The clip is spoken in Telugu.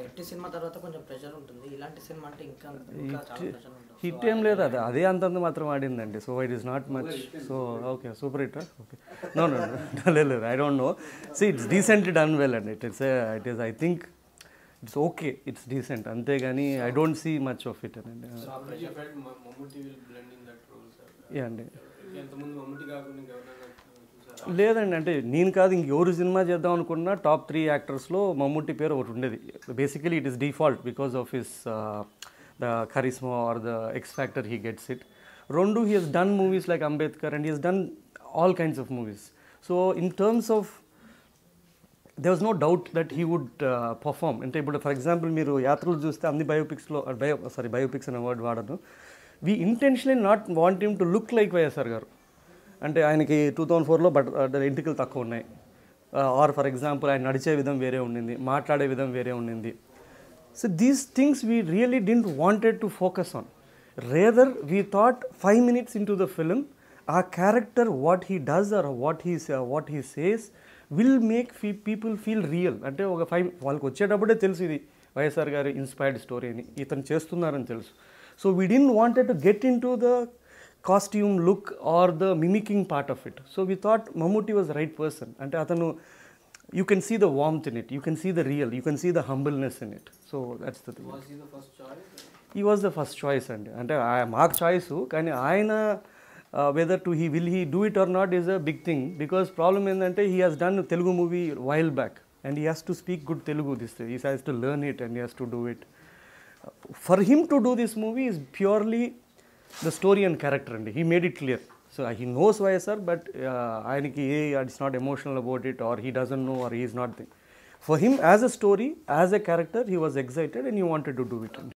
ఎట్టి సినిమా తర్వాత కొంచెం ప్రెషర్ ఉంటుంది ఇలాంటి సినిమా అంటే ఇంకా ఇంకా చాలా ప్రెషర్ ఉంటుంది హిట్ ఏం లేదు అది అదే అంతంత మాత్రం ఆడిందండి so it is not much so okay super hit okay no no లేదు లేదు I don't know see it's decently done well అండి it it's it is I think it's okay it's decent అంతేగాని I don't see much of it అండి you felt Ma- Mammootty will blend in that role, sir? Yeah అండి ఎంతమంది మమ్ముటి కాకుండా ఇంకెవరైనా చూసారా లేదండి అంటే నేను కాదు ఇంకెవరు సినిమా చేద్దాం అనుకున్నా టాప్ త్రీ యాక్టర్స్లో మమ్ముట్టి పేరు ఒకటి ఉండేది basically it is default because of his the charisma or the X factor he gets it రెండు he he's done movies like Ambedkar and he he's done all kinds of movies so in terms of they was no doubt that he would perform అంటే ఇప్పుడు ఫర్ ఎగ్జాంపుల్ మీరు యాత్రలు చూస్తే అన్ని బయోపిక్స్లో బయో సారీ బయోపిక్స్ అనే వర్డ్ వాడను we intentionally not want him to look like YSR గారు అంటే ఆయనకి టూ థౌజండ్ ఫోర్లో బట్ ఎంటికలు తక్కువ ఉన్నాయి ఆర్ ఫర్ ఎగ్జాంపుల్ ఆయన నడిచే విధం వేరే ఉండింది మాట్లాడే విధం వేరే ఉండింది so these things we really didn't wanted to focus on rather we thought five minutes in to the film uh character what he does or what he what he says will make fee people feel real అంటే ఒక ఫైవ్ వాళ్ళకి వచ్చేటప్పుడే తెలుసు ఇది వైఎస్ఆర్ గారి ఇన్స్పైర్డ్ స్టోరీ అని ఇతను చేస్తున్నారని తెలుసు so we didn't wanted to get in to the costume look or the mimicking part of it so we thought Mammootty was right person అంటే అతను you can see the warmth in it you can see the real you can see the humbleness in it so that's the thing Was he the first choice? He was the first choice అండి అంటే ఆ- మాకు చాయిస్ కానీ ఆయన weather to he will he do it or not is a big thing because problem ఏంటంటే he has done Telugu movie while back and he has to speak good Telugu this he has to learn it and he has to do it for him to do this movie is purely the story and character అండి he made it clear so he knows YSR but ఆయనకి uh it's not emotional about it or he doesn't know or he is not thing for him as a story as a character he was excited and you wanted to do it అండి